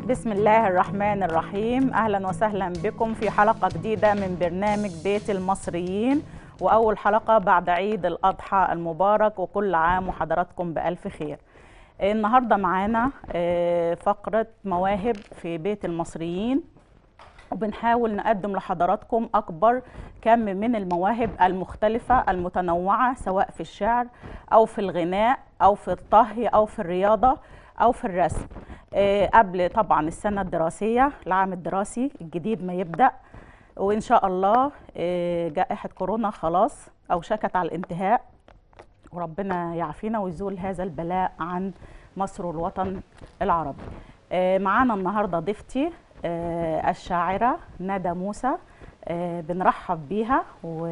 بسم الله الرحمن الرحيم اهلا وسهلا بكم في حلقه جديده من برنامج بيت المصريين واول حلقه بعد عيد الاضحى المبارك وكل عام وحضراتكم بالف خير النهارده معانا آه، فقره مواهب في بيت المصريين وبنحاول نقدم لحضراتكم أكبر كم من المواهب المختلفة المتنوعة سواء في الشعر أو في الغناء أو في الطهي أو في الرياضة أو في الرسم آه، قبل طبعا السنة الدراسية العام الدراسي الجديد ما يبدأ وإن شاء الله آه، جائحة كورونا خلاص أوشكت على الانتهاء وربنا يعافينا ويزول هذا البلاء عن مصر والوطن العربي آه، معانا النهارده ضيفتي آه، الشاعره ندى موسى آه، بنرحب بيها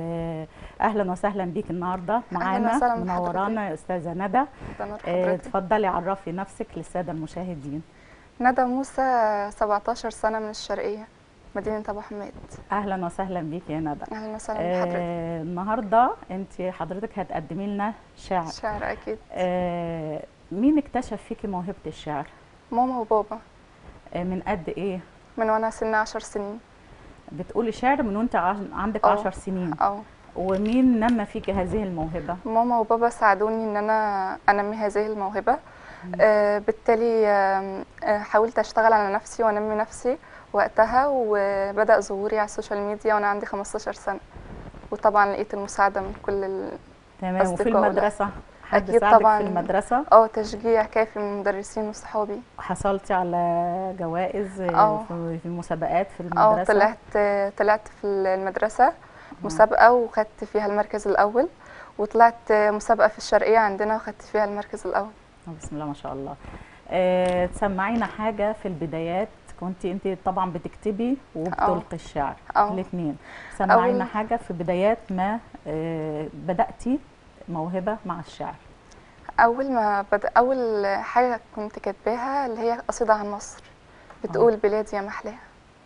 واهلا وسهلا بيك النهارده معانا وسهلا منورانا يا استاذه ندى تمام آه، حضرتك اتفضلي عرفي نفسك للساده المشاهدين ندى موسى 17 سنة من الشرقية مدينة أبو حميد اهلا وسهلا بيك يا ندى أهلا وسهلا بحضرتك آه، النهارده انت حضرتك هتقدمي لنا شعر شعر أكيد آه، مين اكتشف فيكي موهبه الشعر ماما وبابا آه، من قد ايه من وأنا سن 10 سنين بتقولي شعر من وانت عش- عندك آه. عشر سنين أو ومين نمى فيك هذه الموهبة؟ ماما وبابا ساعدوني إن أنا أنمي هذه الموهبة آه بالتالي آم، آه حاولت أشتغل على نفسي وأنمي نفسي وقتها وبدأ ظهوري على السوشيال ميديا وأنا عندي 15 سنة وطبعا لقيت المساعدة من كل ال... تمام وفي أصدقاء ولا- المدرسة حد أكيد ساعدك طبعاً. في المدرسة اه تشجيع كافي من المدرسين وصحابي حصلتي على جوائز آه. في في مسابقات في اه المدرسة طلعت طلعت في المدرسة مسابقة وخدت فيها المركز الأول وطلعت مسابقة في الشرقية عندنا وخدت فيها المركز الأول آه، بسم الله ما شاء الله آه، تسمعينا حاجة في البدايات كنت انت طبعا بتكتبي وبتلقي الشعر اه الاثنين سمعينا أول- حاجة في بدايات ما آه، بدأتي موهبة مع الشعر أول ما بدأ أول حاجة كنت كاتباها اللي هي قصيدة عن مصر بتقول بلادي يا محلاها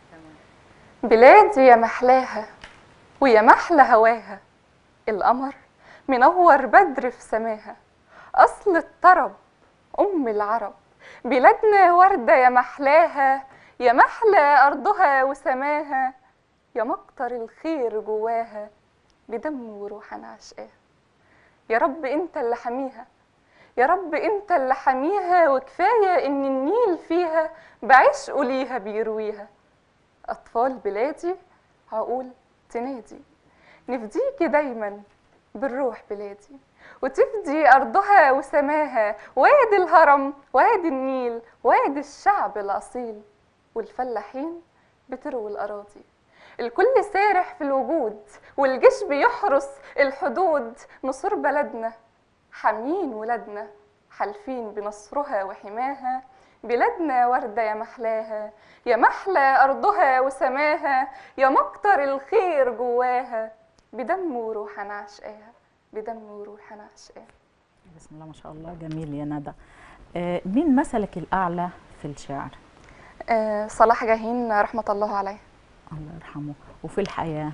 بلادي يا محلاها ويا محلى هواها القمر منور بدر في سماها أصل الطرب أم العرب بلادنا وردة يا محلاها يا محلى أرضها وسماها يا مقطر الخير جواها بدم وروح أنا عشقاها يا رب أنت اللي حميها يا رب أنت اللي حميها وكفاية إن النيل فيها بعشقه ليها بيرويها أطفال بلادي هقول تنادي نفديكي دايما بالروح بلادي وتفدي أرضها وسماها وادي الهرم وادي النيل وادي الشعب الأصيل والفلاحين بتروي الأراضي الكل سارح في الوجود والجيش بيحرس الحدود نصور بلدنا حاميين ولادنا حالفين بنصرها وحماها بلادنا وردة يا محلاها يا محلى أرضها وسماها يا مقطر الخير جواها بدم وروح أنا عشقاها بدم وروح أنا عشقاها بسم الله ما شاء الله جميل يا ندى آه، مين مثلك الأعلى في الشعر؟ آه صلاح جاهين رحمة الله عليه الله يرحمه وفي الحياة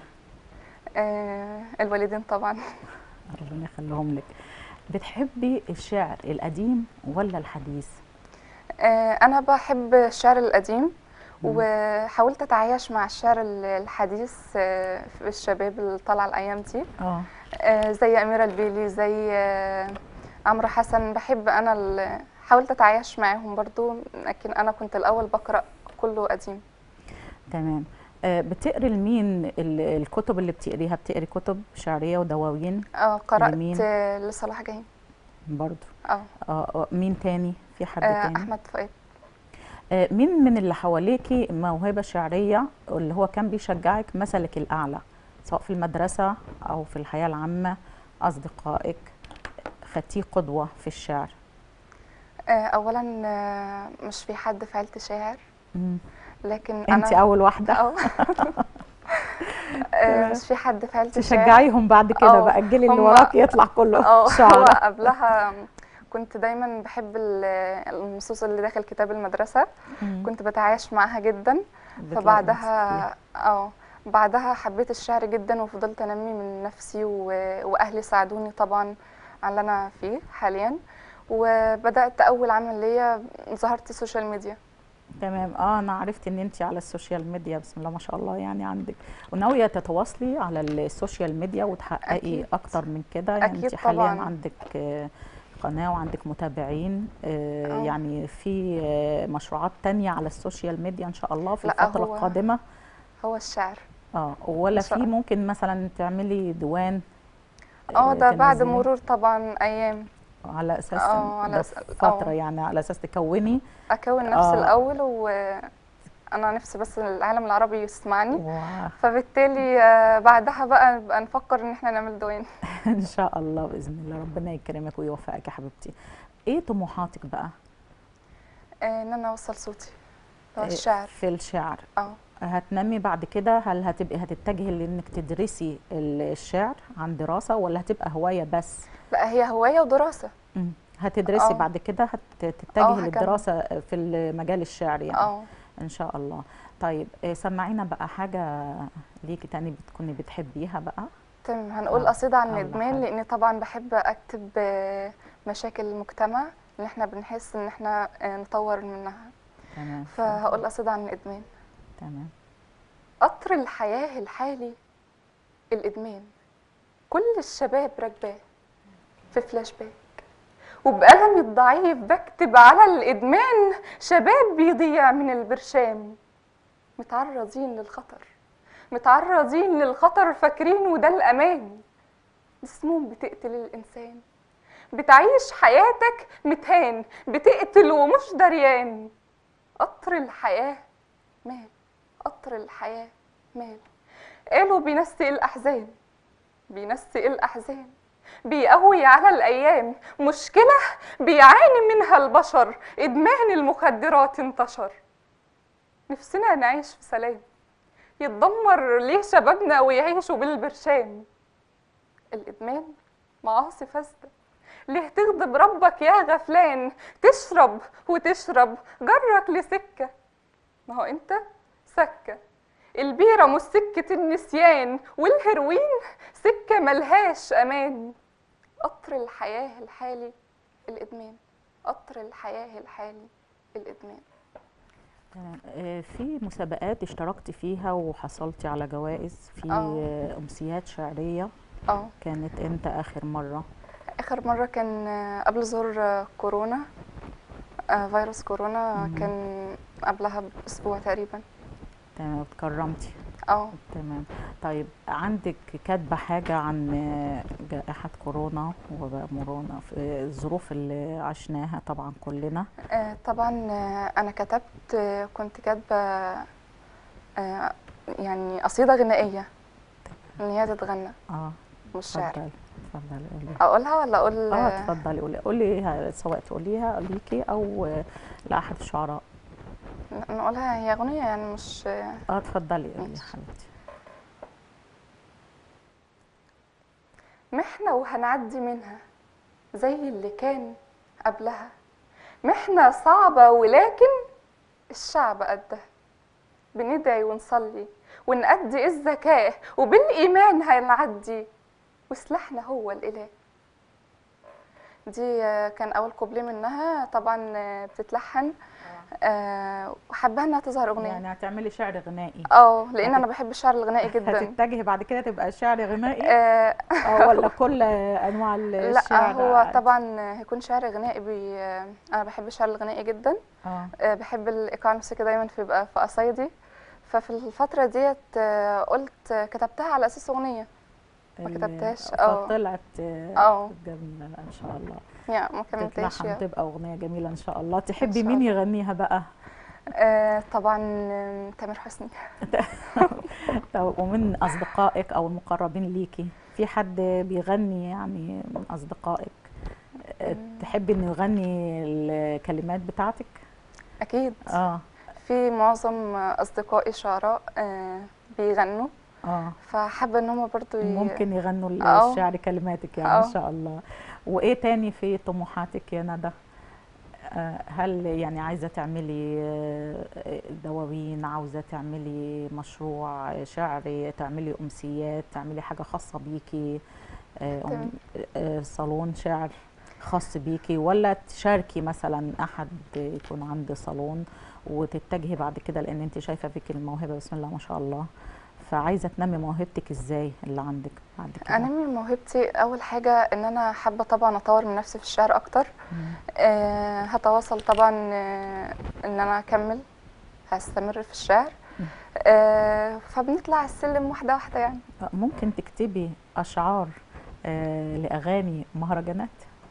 آه الوالدين طبعا ربنا يخليهم لك بتحبي الشعر القديم ولا الحديث؟ آه أنا بحب الشعر القديم وحاولت أتعايش مع الشعر ال- الحديث آه، في الشباب اللي طالعة الأيام دي اه آه، زي أميرة البيلي زي آه، عمرو حسن بحب أنا ال- حاولت أتعايش معاهم برضو لكن أنا كنت الأول بقرأ كله قديم تمام آه، بتقري لمين ال- الكتب اللي بتقريها بتقري كتب شعريه ودواوين آه، قرأت لمين؟ آه، لصلاح جاهين برضو اه آه آه، مين تاني في حد آه، تاني أحمد فؤاد آه، مين من اللي حواليكي موهبه شعريه اللي هو كان بيشجعك مثلك الاعلى سواء في المدرسه او في الحياه العامه اصدقائك خدتيه قدوه في الشعر آه، أولا آه، مش في حد في عيلتي شاعر مم. لكن انت أنا اول واحده اه آه، مش في حد في عيلتي شاعر تشجعيهم بعد كده آه، بقى الجيل اللي هم- وراك يطلع كله اه هو شعر قبلها كنت دايما بحب ال- النصوص اللي داخل كتاب المدرسة مم. كنت بتعايش معاها جدا بتلاقي فبعدها نفسك اه بعدها حبيت الشعر جدا وفضلت انمي من نفسي و... واهلي ساعدوني طبعا على اللي انا فيه حاليا وبدات اول عمل ليا ظهرت السوشيال ميديا تمام اه انا عرفت ان انت على السوشيال ميديا بسم الله ما شاء الله يعني عندك وناويه تتواصلي على السوشيال ميديا وتحققي أكيد. اكتر من كده يعني أكيد انت حاليا طبعاً. عندك آه، قناه وعندك متابعين آه، آه. يعني في آه، مشروعات تانية على السوشيال ميديا ان شاء الله في لا، الفتره هو- القادمه هو الشعر اه ولا إن شاء في الله. ممكن مثلا تعملي ديوان اه ده بعد تنزليه؟ مرور طبعا ايام على اساس آه، على ده أس- فتره آه. يعني على اساس تكوني اكون نفسي آه. الاول وانا نفسي بس العالم العربي يسمعني و... فبالتالي آه، بعدها بقى نبقى نفكر ان احنا نعمل دوين ان شاء الله باذن الله ربنا يكرمك ويوفقك يا حبيبتي ايه طموحاتك بقى آه، ان انا اوصل صوتي هو إيه، الشعر في الشعر اه هتنمي بعد كده هل هتبقي هتتجهي لانك تدرسي الشعر عن دراسه ولا هتبقى هوايه بس لا هي هوايه ودراسه مم. هتدرسي آه. بعد كده آه، هتتجهي هكمل. للدراسه في المجال الشعري يعني اه ان شاء الله طيب إيه، سمعينا بقى حاجه ليكي تاني بتكوني بتحبيها بقى تمام هنقول آه، قصيده عن أول الادمان حاجة. لاني طبعا بحب اكتب آه، مشاكل المجتمع ان احنا بنحس ان احنا آه، نطور منها تمام فهقول قصيده عن الادمان تمام قطر الحياة الحالي الإدمان كل الشباب راكباه في فلاش باك وبقلمي الضعيف بكتب على الإدمان شباب بيضيع من البرشام متعرضين للخطر متعرضين للخطر فاكرين وده الأمان دي سموم بتقتل الإنسان بتعيش حياتك متهان بتقتل ومش دريان قطر الحياة مال قطر الحياة مال قالوا بينسي الأحزان بينسي الأحزان بيقوي على الأيام مشكلة بيعاني منها البشر إدمان المخدرات انتشر نفسنا نعيش في سلام يتدمر ليه شبابنا ويعيشوا بالبرشام الإدمان معاصي فاسدة ليه تغضب ربك يا غفلان تشرب وتشرب جرك لسكة ما هو انت سكة البيرة مش سكة النسيان والهيروين سكة ملهاش أمان قطر الحياة الحالي الإدمان قطر الحياة الحالي الإدمان تمام. آه، في مسابقات اشتركتي فيها وحصلتي على جوائز في آه. آه، أمسيات شعرية اه كانت امتى آخر مرة؟ آخر مرة كان آه، قبل ظهور آه، كورونا آه، فيروس كورونا مهم. كان قبلها بأسبوع تقريبا تمام اتكرمتي اه تمام طيب عندك كاتبة حاجة عن آه، جائحة كورونا ومورونا في الظروف اللي عشناها طبعا كلنا آه، طبعا آه، انا كتبت آه، كنت كاتبه آه، يعني قصيده غنائيه ان هي تتغنى اه مش شعر اتفضلي اتفضلي قولي اقولها ولا اقول اه اتفضلي قولي قولي سواء تقوليها ليكي او آه، لأحد الشعراء ن- نقولها هي اغنيه يعني مش اه اتفضلي قولي يا ماشي. حبيبتي محنه وهنعدي منها زي اللي كان قبلها محنه صعبه ولكن الشعب قدها بندعي ونصلي ونأدي الزكاة وبالإيمان هنعدي وسلاحنا هو الإله دي آه، كان أول كوبليه منها طبعا آه، بتتلحن آه، وحابة إنها تظهر أغنية يعني هتعملي شعر غنائي اه لأن أنا بحب الشعر الغنائي جدا هتتجهي بعد كده تبقى شعر غنائي آه، اه ولا كل انواع لا الشعر هو عادي؟ طبعا هيكون شعر غنائي بي آه، أنا بحب الشعر الغنائي جدا اه آه، بحب الإيقاع الموسيقي دايما في بيبقى في قصايدي ففي الفترة ديت آه، قلت آه، كتبتها على أساس أغنية ما ال- كتبتهاش، اه. فطلعت اه. جميلة ان شاء الله يعني ما كملتهاش تتلحن يعني. تبقى اغنية جميلة ان شاء الله تحبي شاء مين الله. يغنيها بقى آه طبعا آه، تامر حسني طب ومن اصدقائك او المقربين ليكي في حد بيغني يعني من اصدقائك آه، تحبي انه يغني الكلمات بتاعتك اكيد اه في معظم اصدقائي شعراء آه بيغنوا اه فحابه ان هم برضو ي... ممكن يغنوا اه. الشعر كلماتك يعني اه. ان شاء الله وايه تاني في طموحاتك يا ندى آه، هل يعني عايزه تعملي آه، دواوين عاوزه تعملي مشروع شعري تعملي امسيات تعملي حاجه خاصه بيكي آه، تمام. أم- آه، صالون شعر خاص بيكي ولا تشاركي مثلا احد يكون عنده صالون وتتجهي بعد كده لان انت شايفه فيكي الموهبه بسم الله ما شاء الله فعايزه تنمي موهبتك ازاي اللي عندك بعد كده انمي موهبتي اول حاجه ان انا حابه طبعا اطور من نفسي في الشعر اكتر مم. آه هتواصل طبعا آه ان انا اكمل هستمر في الشعر مم. آه فبنطلع السلم واحده واحده يعني ممكن تكتبي اشعار آه لاغاني مهرجانات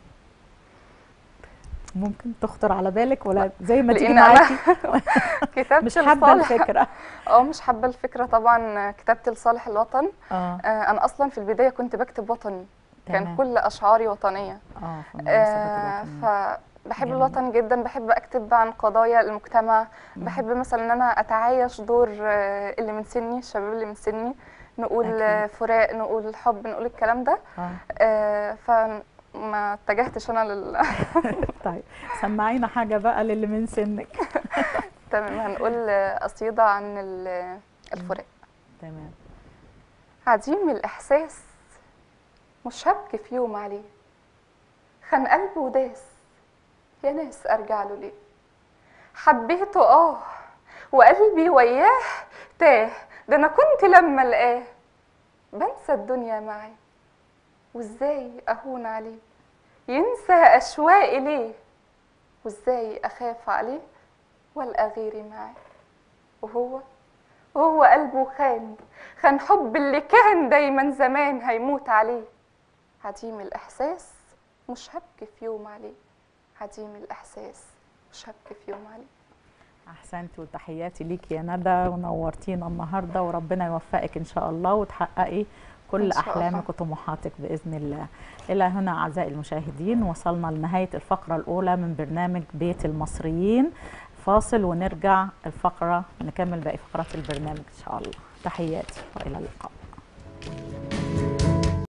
ممكن تخطر على بالك ولا زي ما تيجي لأن أنا معاكي كتابه مش حابه لصالح الفكره اه مش حابه الفكره طبعا كتابتي لصالح الوطن اه آه انا اصلا في البدايه كنت بكتب وطني كان تمام. كل اشعاري وطنيه اه في المناسبات آه الوطنية. فبحب جميل. الوطن جدا بحب اكتب عن قضايا المجتمع مم. بحب مثلا ان انا اتعايش دور آه، اللي من سني الشباب اللي من سني نقول أكيد. آه، فراق نقول حب نقول الكلام ده اه آه، فما اتجهتش انا لل طيب سمعينا حاجه بقى للي من سنك تمام هنقول آه، قصيده عن ال- الفراق تمام عديم الإحساس مش هبكي في يوم عليه خان قلبي وداس يا ناس أرجع له ليه حبيته آه وقلبي وياه تاه ده أنا كنت لما ألقاه بنسى الدنيا معاه وإزاي أهون عليه ينسى أشواقي ليه وإزاي أخاف عليه والقى غيري معاه وهو وهو قلبه خان خان حب اللي كان دايما زمان هيموت عليه عديم الإحساس مش هبكي في يوم عليه عديم الإحساس مش هبكي في يوم عليه احسنتي وتحياتي ليكي يا ندى ونورتينا النهارده وربنا يوفقك ان شاء الله وتحققي كل إن شاء الله. احلامك وطموحاتك باذن الله الى هنا اعزائي المشاهدين وصلنا لنهايه الفقره الاولى من برنامج بيت المصريين فاصل ونرجع الفقره نكمل باقي فقرات البرنامج ان شاء الله تحياتي والى اللقاء